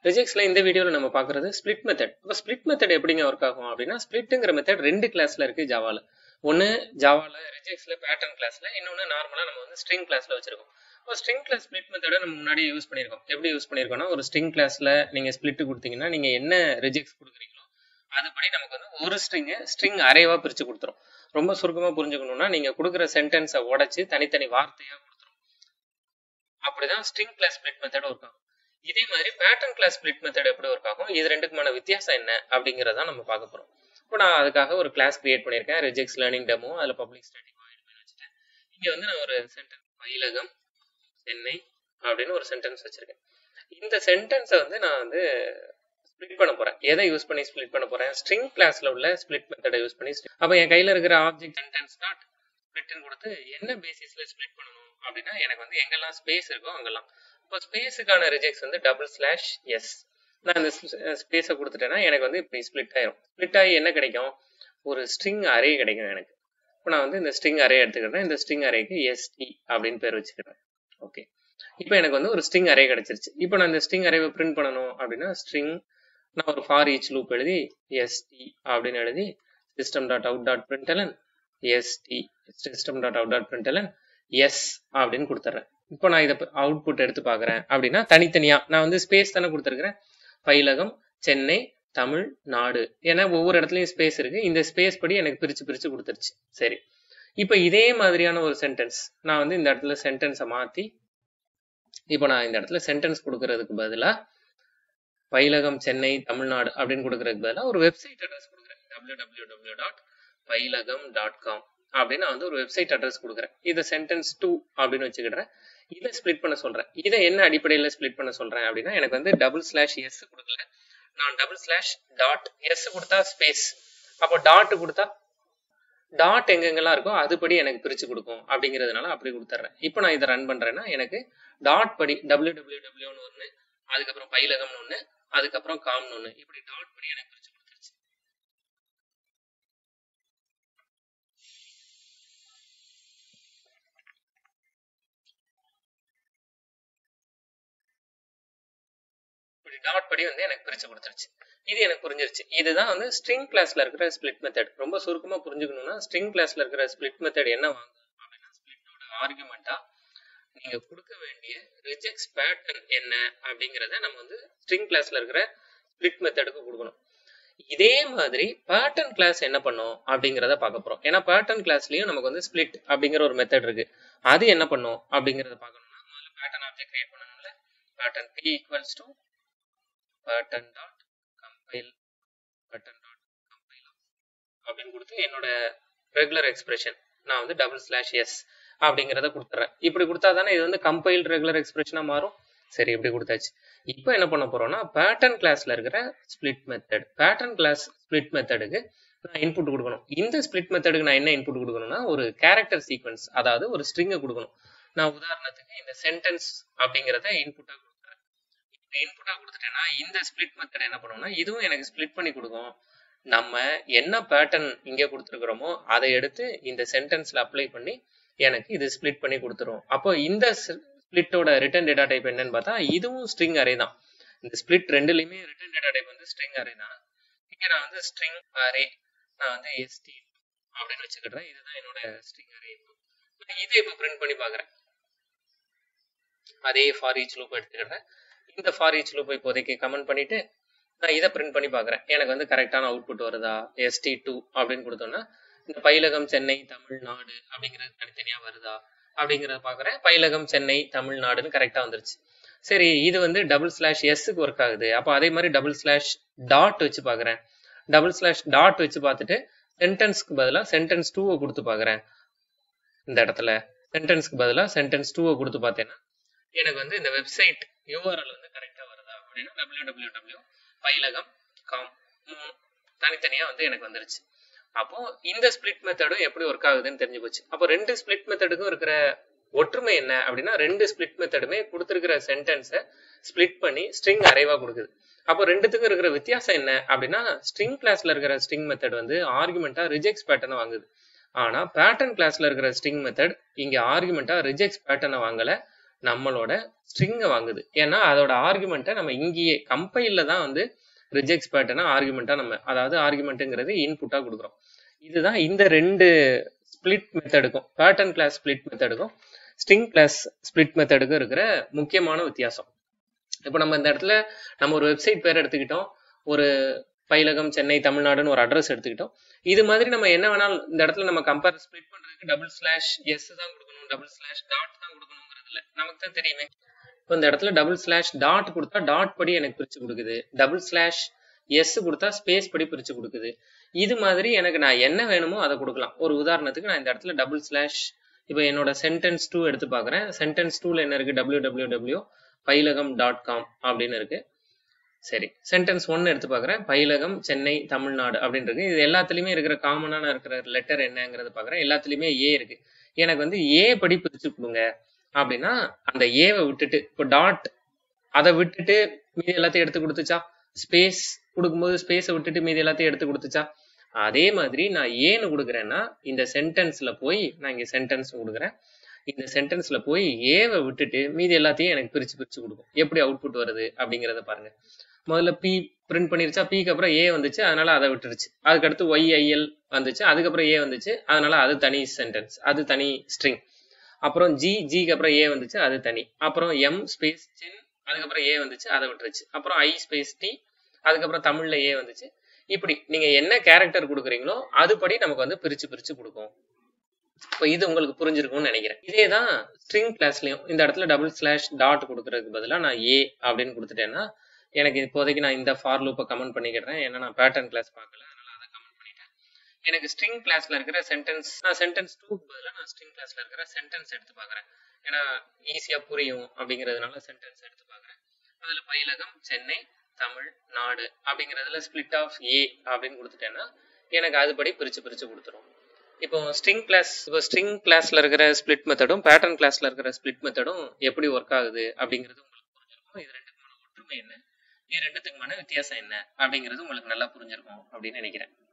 ரிஜெக்ட்ஸ்ல இந்த வீடியோல நம்ம பாக்குறது ஸ்பிளிட் மெத்தட் இப்போ ஸ்பிளிட் மெத்தட் எப்படிங்க ஒர்க் ஆகும் அப்படின்னா ஸ்பிளிட்டுங்கிற மெத்தட் ரெண்டு கிளாஸ்ல இருக்கு ஜாவால ஒன்னு ஜாவால ரிஜெக்ட்ஸ்ல பேட்டர்ன் கிளாஸ்ல இன்னொன்னு நார்மலா நம்ம வந்து ஸ்ட்ரிங் கிளாஸ்ல வச்சிருக்கோம் இப்போ ஸ்ட்ரிங் கிளாஸ் ஸ்பிளிட் மெத்தட நம்ம முன்னாடி யூஸ் பண்ணியிருக்கோம் எப்படி யூஸ் பண்ணியிருக்கோம்னா ஒரு ஸ்ட்ரிங் கிளாஸ்ல நீங்க ஸ்பிளிட் கொடுத்தீங்கன்னா நீங்க என்ன ரிஜெக்ட்ஸ் கொடுக்குறீங்களோ அதுபடி நமக்கு வந்து ஒரு ஸ்ட்ரிங் ஸ்ட்ரிங் அரேவா பிரிச்சு கொடுத்துரும் ரொம்ப சுருக்கமா புரிஞ்சுக்கணும்னா நீங்க கொடுக்குற சென்டென்ஸை உடைச்சு தனித்தனி வார்த்தையா கொடுத்துரும் அப்படிதான் string class split method work ஆகும் இதே மாதிரி பேட்டர்ன் கிளாஸ் ஸ்பிளிட் மெத்தட் எப்படி ஒர்க் ஆகும் இது ரெண்டுக்குமான வித்தியாசம் என்ன அப்படிங்கறத நம்ம பார்க்க போறோம் இப்போ நான் அதுக்காக ஒரு கிளாஸ் கிரியேட் பண்ணியிருக்கேன் ரிஜெக்ட்ஸ் லேர்னிங் டெமோ அதில் பப்ளிக் ஸ்டாட்டிக் வாய்ட் பண்ணி வச்சுட்டேன் இங்க வந்து நான் ஒரு சென்டென்ஸ் பயிலகம் சென்னை அப்படின்னு ஒரு சென்டென்ஸ் வச்சிருக்கேன் இந்த சென்டென்ஸை வந்து நான் வந்து ஸ்பிளிட் பண்ண போறேன் எதை யூஸ் பண்ணி ஸ்பிளிட் பண்ண போறேன் ஸ்ட்ரிங் கிளாஸ்ல உள்ள ஸ்பிளிட் மெத்தடை யூஸ் பண்ணி அப்போ என் கையில இருக்கிற ஆப்ஜெக்ட் சென்டென்ஸ் டாட் ஸ்பிளிட்னு கொடுத்து என்ன பேசிஸ்ல ஸ்பிளிட் பண்ணணும் அப்படின்னா எனக்கு வந்து எங்கெல்லாம் ஸ்பேஸ் இருக்கோ அங்கெல்லாம் இப்போ ஸ்பேஸுக்கான ரிஜெக்ட்ஸ் வந்து டபுள் ஸ்லாஷ் எஸ் நான் இந்த ஸ்பேஸை கொடுத்துட்டேன்னா எனக்கு வந்து இப்படி ஸ்பிளிட் ஆயிரும் ஸ்பிளிட் ஆகி என்ன கிடைக்கும் ஒரு ஸ்ட்ரிங் அரே கிடைக்கும் எனக்கு இப்போ நான் வந்து இந்த ஸ்ட்ரிங் அரே எடுத்துக்கிட்டேன் இந்த ஸ்ட்ரிங் அரேக்கு எஸ்டி அப்படின்னு பேர் வச்சுக்கிறேன் ஓகே இப்போ எனக்கு வந்து ஒரு ஸ்ட்ரிங் அரே கிடைச்சிருச்சு இப்போ நான் இந்த ஸ்ட்ரிங் அரேவை பிரிண்ட் பண்ணணும் அப்படின்னா ஸ்ட்ரிங் நான் ஒரு ஃபார் ஈச் லூப் எழுதி எஸ்டி அப்படின்னு எழுதி system dot out dot println ST system dot out dot println S அப்படின்னு கொடுத்துட்றேன் இப்போ நான் இதை அவுட்புட் எடுத்து பார்க்குறேன் அப்படின்னா தனித்தனியா நான் வந்து ஸ்பேஸ் தானே கொடுத்துருக்கிறேன் பயிலகம் சென்னை தமிழ் நாடு ஏன்னா ஒவ்வொரு இடத்துலயும் ஸ்பேஸ் இருக்கு இந்த ஸ்பேஸ் படி எனக்கு பிரிச்சு பிரிச்சு கொடுத்துருச்சு சரி இப்போ இதே மாதிரியான ஒரு சென்டென்ஸ் நான் வந்து இந்த இடத்துல சென்டென்ஸை மாத்தி இப்போ நான் இந்த இடத்துல சென்டென்ஸ் கொடுக்கறதுக்கு பதிலா பயிலகம் சென்னை தமிழ்நாடு அப்படின்னு கொடுக்கறதுக்கு பதிலாக ஒரு வெப்சைட் அட்ரஸ் கொடுக்குறேன் W W W dot Payilagam dot com அப்படின்னு நான் வந்து ஒரு வெப்சைட் அட்ரஸ் கொடுக்குறேன் இதை சென்டென்ஸ் டூ அப்படின்னு வச்சுக்கிடுறேன் இதை ஸ்பிளிட் பண்ண சொல்றேன் இதை என்ன அடிப்படையில் ஸ்பிளிட் பண்ண சொல்றேன் அப்படின்னா எனக்கு வந்து டபுள் ஸ்லாஷ் எஸ் கொடுக்கல நான் டபுள் ஸ்லாஷ் டாட் எஸ் கொடுத்தா ஸ்பேஸ் அப்போ டாட் கொடுத்தா டாட் எங்கெங்கெல்லாம் இருக்கோ அதுபடி எனக்கு பிரிச்சு கொடுக்கும் அப்படிங்கிறதுனால அப்படி கொடுத்துட்றேன் இப்போ நான் இதை ரன் பண்றேன்னா எனக்கு டாட் படி டபிள்யூ டபிள்யூ டபிள்யூன்னு ஒன்று அதுக்கப்புறம் பயிலகம்னு ஒன்று அதுக்கப்புறம் காம்னு ஒன்று இப்படி டாட் படி எனக்கு பிரிச்சு கொடுத்துருச்சு இப்படி டாட் படி வந்து எனக்கு பிரிச்சு கொடுத்துருச்சு இது எனக்கு புரிஞ்சிருச்சு இதுதான் வந்து ஸ்ட்ரிங் கிளாஸ்ல இருக்கிற ஸ்பிளிட் மெத்தட் ரொம்ப சுருக்கமா புரிஞ்சுக்கணும்னா ஸ்ட்ரிங் கிளாஸ்ல இருக்கிற ஸ்பிளிட் மெத்தட் என்ன வாங்கும் அப்படின்னா ஸ்பிளிட்டோட ஆர்குமெண்டா நீங்க கொடுக்க வேண்டிய ரிஜெக்ட்ஸ் பேட்டர்ன் என்ன அப்படிங்கிறத நம்ம வந்து ஸ்ட்ரிங் கிளாஸ்ல இருக்கிற ஸ்பிளிட் மெத்தடுக்கு கொடுக்கணும் இதே மாதிரி பேட்டர்ன் கிளாஸ் என்ன பண்ணும் அப்படிங்கிறத பார்க்க போறோம் ஏன்னா பேட்டர்ன் கிளாஸ்லயும் நமக்கு வந்து ஸ்பிளிட் அப்படிங்கிற ஒரு மெத்தட் இருக்கு அது என்ன பண்ணும் அப்படிங்கறத பார்க்கணும்னா முதல்ல பேட்டர்ன் ஆப்ஜெக்ட் கிரியேட் பண்ணணும்ல pattern P equals to pattern dot compile pattern dot compile அப்படின்னு கொடுத்து என்னோட ரெகுலர் எக்ஸ்பிரஷன் நான் வந்து டபுள் ஸ்லாஷ் எஸ் அப்படிங்கிறத கொடுத்துறேன் இப்படி கொடுத்தா தானே இது வந்து கம்பைல் ரெகுலர் எக்ஸ்பிரஷனா மாறும் சரி இப்படி கொடுத்தாச்சு இப்போ என்ன பண்ண போறோம்னா பேட்டர்ன் கிளாஸ்ல இருக்கிற split method pattern class split மெத்தடுக்கு நான் இன்புட் கொடுக்கணும் இந்த ஸ்பிளிட் மெத்தடுக்கு நான் என்ன இன்புட் கொடுக்கணும்னா ஒரு கேரக்டர் சீக்வன்ஸ் அதாவது ஒரு ஸ்ட்ரிங்கை கொடுக்கணும் நான் உதாரணத்துக்கு இந்த சென்டென்ஸ் அப்படிங்கிறத இன்புட்டா கொடுக்குறேன் இப்படி இன்புட்டா கொடுத்துட்டேன்னா இந்த ஸ்பிளிட் மெத்தட் என்ன பண்ணும்னா இதுவும் எனக்கு ஸ்பிளிட் பண்ணி கொடுக்கும் நம்ம என்ன பேட்டர்ன் இங்கே கொடுத்துருக்குறோமோ அதை எடுத்து இந்த சென்டென்ஸ்ல அப்ளை பண்ணி எனக்கு இது ஸ்பிளிட் பண்ணி கொடுத்துரும் அப்போ இந்த ஸ்பிளிட்டோட ரிட்டர்ன் டேட்டா டைப் என்னன்னு பார்த்தா இதுவும் ஸ்ட்ரிங் அரே தான் இந்த ஸ்பிளிட் ரெண்டுலையுமே ரிட்டர்ன் டேட்டா டைப் வந்து ஸ்ட்ரிங் அரே தான் இங்கே நான் வந்து ஸ்ட்ரிங் அரே நான் வந்து எஸ்டி அப்படின்னு வச்சுக்கிட்டேன் இதுதான் என்னோட ஸ்ட்ரிங் அரே இதை இப்போ பிரிண்ட் பண்ணி பார்க்குறேன் அதே ஃபார் ஈச் லூப் எடுத்துக்கிட்டேன் இந்த ஃபார் ஈச் லூப் இப்போதைக்கு கமெண்ட் பண்ணிட்டு நான் இதை பிரிண்ட் பண்ணி பார்க்குறேன் எனக்கு வந்து கரெக்டான அவுட்புட் வருதா எஸ்டி டூ அப்படின்னு கொடுத்தோன்னா இந்த பயிலகம் சென்னை தமிழ்நாடு அப்படிங்கிறது தனித்தனியா வருதா அப்படிங்கிறத பாக்குறேன் பயிலகம் சென்னை தமிழ்நாடுன்னு கரெக்டா வந்துருச்சு சரி இது வந்து டபுள் ஸ்லாஷ் எஸ்க்கு ஒர்க் ஆகுது அப்போ அதே மாதிரி டபுள் ஸ்லாஷ் டாட் வச்சு பாக்குறேன் டபுள் ஸ்லாஷ் டாட் வச்சு பார்த்துட்டு சென்டென்ஸ்க்கு பதிலாக சென்டென்ஸ் டூவை கொடுத்து பாக்குறேன் இந்த இடத்துல சென்டென்ஸ்க்கு பதிலாக சென்டென்ஸ் டூவை கொடுத்து பார்த்தேன்னா எனக்கு வந்து இந்த வெப்சைட் யூஆர்எல் வந்து கரெக்டா வருதா அப்படின்னா W W W Payilagam com மூணு தனித்தனியா வந்து எனக்கு வந்துருச்சு அப்போ இந்த ஸ்பிளிட் மெத்தடும் எப்படி ஒர்க் ஆகுதுன்னு தெரிஞ்சு போச்சு அப்போ ரெண்டு ஸ்பிளிட் மெத்தடுக்கும் இருக்கிற ஒற்றுமை என்ன அப்படின்னா ரெண்டு ஸ்பிளிட் மெத்தடுமே கொடுத்துருக்கிற சென்டென்ஸை ஸ்பிளிட் பண்ணி ஸ்ட்ரிங் அரைவா கொடுக்குது அப்போ ரெண்டுத்துக்கும் இருக்கிற வித்தியாசம் என்ன அப்படின்னா ஸ்ட்ரிங் கிளாஸ்ல இருக்கிற ஸ்ட்ரிங் மெத்தட் வந்து ஆர்குமெண்டா ரிஜெக்ட்ஸ் பேட்டர்னை வாங்குது ஆனா பேட்டர்ன் கிளாஸ்ல இருக்கிற ஸ்ட்ரிங் மெத்தட் இங்க ஆர்குமெண்டா ரிஜெக்ட்ஸ் பேட்டர்னை வாங்கல நம்மளோட ஸ்ட்ரிங்கை வாங்குது ஏன்னா அதோட ஆர்குமெண்ட்டை நம்ம இங்கேயே கம்பைலில் தான் வந்து ரிஜெக்ட்ஸ் பேட்டர்னா ஆர்குமெண்ட்டாக நம்ம அதாவது ஆர்குமெண்ட்டுங்கிறது இன்புட்டாக கொடுக்குறோம் இதுதான் இந்த ரெண்டு ஸ்பிளிட் மெத்தடுக்கும் பேட்டர்ன் கிளாஸ் ஸ்பிளிட் மெத்தடுக்கும் ஸ்ட்ரிங் கிளாஸ் ஸ்பிளிட் மெத்தடுக்கும் இருக்கிற முக்கியமான வித்தியாசம் இப்போ நம்ம இந்த இடத்துல நம்ம ஒரு வெப்சைட் பேர் எடுத்துக்கிட்டோம் ஒரு பயிலகம் சென்னை தமிழ்நாடுன்னு ஒரு அட்ரஸ் எடுத்துக்கிட்டோம் இது மாதிரி நம்ம என்ன வேணாலும் இந்த இடத்துல நம்ம கம்பேர் ஸ்பிளிட் பண்றதுக்கு டபுள் ஸ்லாஷ் எஸ் தான் கொடுக்கணும் டபுள் ஸ்லாஷ் டாட் தான் கொடுக்கணுங்கிறதுல நமக்கு தான் தெரியுமே இப்போ இந்த இடத்துல டபுள் ஸ்லாஷ் டாட் கொடுத்தா டாட் படி எனக்கு பிரிச்சு கொடுக்குது டபுள் ஸ்லாஷ் எஸ் கொடுத்தா ஸ்பேஸ் படி பிரிச்சு கொடுக்குது இது மாதிரி எனக்கு நான் என்ன வேணுமோ அதை கொடுக்கலாம் ஒரு உதாரணத்துக்கு நான் இந்த இடத்துல டபுள் ஸ்லாஷ் இப்போ என்னோட சென்டென்ஸ் டூ எடுத்து பார்க்குறேன் சென்டென்ஸ் டூல என்ன இருக்கு W W W Payilagam dot com அப்படின்னு இருக்கு சரி சென்டென்ஸ் ஒன்னு எடுத்து பார்க்குறேன் பயிலகம் சென்னை தமிழ்நாடு அப்படின்னு இருக்கு இது எல்லாத்துலயுமே இருக்கிற காமனான இருக்கிற லெட்டர் என்னங்கிறத பார்க்குறேன் எல்லாத்துலயுமே ஏ இருக்கு எனக்கு வந்து ஏ படி பிரிச்சு கொடுங்க அப்படின்னா அந்த ஏவை விட்டுட்டு இப்போ டாட் அதை விட்டுட்டு மீதி எல்லாத்தையும் எடுத்து கொடுத்துச்சா ஸ்பேஸ் கொடுக்கும்போது ஸ்பேஸை விட்டுட்டு மீதி எல்லாத்தையும் எடுத்து கொடுத்துச்சா அதே மாதிரி நான் ஏன்னு கொடுக்குறேன்னா இந்த சென்டென்ஸ்ல போய் நான் இங்க சென்டென்ஸ் கொடுக்குறேன் இந்த சென்டென்ஸ்ல போய் ஏவை விட்டுட்டு மீதி எல்லாத்தையும் எனக்கு பிரிச்சு பிரிச்சு கொடுக்கும் எப்படி அவுட்புட் வருது அப்படிங்கறத பாருங்க முதல்ல பி பிரிண்ட் பண்ணிருச்சா பிக்கு அப்புறம் ஏ வந்துச்சு அதனால அதை விட்டுருச்சு அதுக்கடுத்து ஒய்ஐஎல் வந்துச்சு அதுக்கப்புறம் ஏ வந்துச்சு அதனால அது தனி சென்டென்ஸ் அது தனி ஸ்ட்ரிங் அப்புறம் ஜி ஜிக்கு அப்புறம் ஏ வந்துச்சு அது தனி அப்புறம் எம் ஸ்பேஸ் சின் அதுக்கப்புறம் ஏ வந்துச்சு அதை விட்டுருச்சு அப்புறம் ஐ ஸ்பேஸ் டி அதுக்கப்புறம் தமிழ்ல ஏ வந்துச்சு இப்படி நீங்க என்ன கேரக்டர் கொடுக்குறீங்களோ அதுபடி நமக்கு வந்து பிரிச்சு பிரிச்சு கொடுக்கும் இப்போ இது உங்களுக்கு புரிஞ்சிருக்கும்னு நினைக்கிறேன் இதே தான் ஸ்ட்ரிங் கிளாஸ்லயும் இந்த இடத்துல டபுள் ஸ்லாஷ் டாட் கொடுக்கறதுக்கு பதிலாக நான் ஏ அப்படின்னு கொடுத்துட்டேன்னா எனக்கு இப்போதைக்கு நான் இந்த ஃபார் லூப்பை கமெண்ட் பண்ணிக்கிறேன் ஏன்னா நான் பேட்டர்ன் கிளாஸ் பார்க்கல அதனால அதை கமெண்ட் பண்ணிட்டேன் எனக்கு ஸ்ட்ரிங் கிளாஸ்ல இருக்கிற சென்டென்ஸ் நான் சென்டென்ஸ் டூக்கு பதிலாக நான் ஸ்ட்ரிங் கிளாஸ்ல இருக்கிற சென்டென்ஸ் எடுத்து பார்க்குறேன் ஏன்னா ஈஸியா புரியும் அப்படிங்கிறதுனால சென்டென்ஸ் எடுத்து பார்க்குறேன் அதுல பயிலகம் சென்னை தமிழ் நாடு அப்படிங்கிறதுல ஸ்பிளிட் ஆஃப் ஏ அப்படின்னு கொடுத்துட்டேன்னா எனக்கு அதுபடி பிரிச்சு பிரிச்சு கொடுத்துரும் இப்போ ஸ்ட்ரிங் கிளாஸ் இப்போ ஸ்ட்ரிங் கிளாஸ்ல இருக்கிற ஸ்பிளிட் மெத்தடும் பேட்டர்ன் கிளாஸ்ல இருக்கிற ஸ்பிளிட் மெத்தடும் எப்படி ஒர்க் ஆகுது அப்படிங்கிறது உங்களுக்கு புரிஞ்சிருக்கும் இது ரெண்டுக்குமான ஒற்றுமை என்ன இது ரெண்டுத்துக்குமான வித்தியாசம் என்ன அப்படிங்கிறது உங்களுக்கு நல்லா புரிஞ்சிருக்கும் அப்படின்னு நினைக்கிறேன்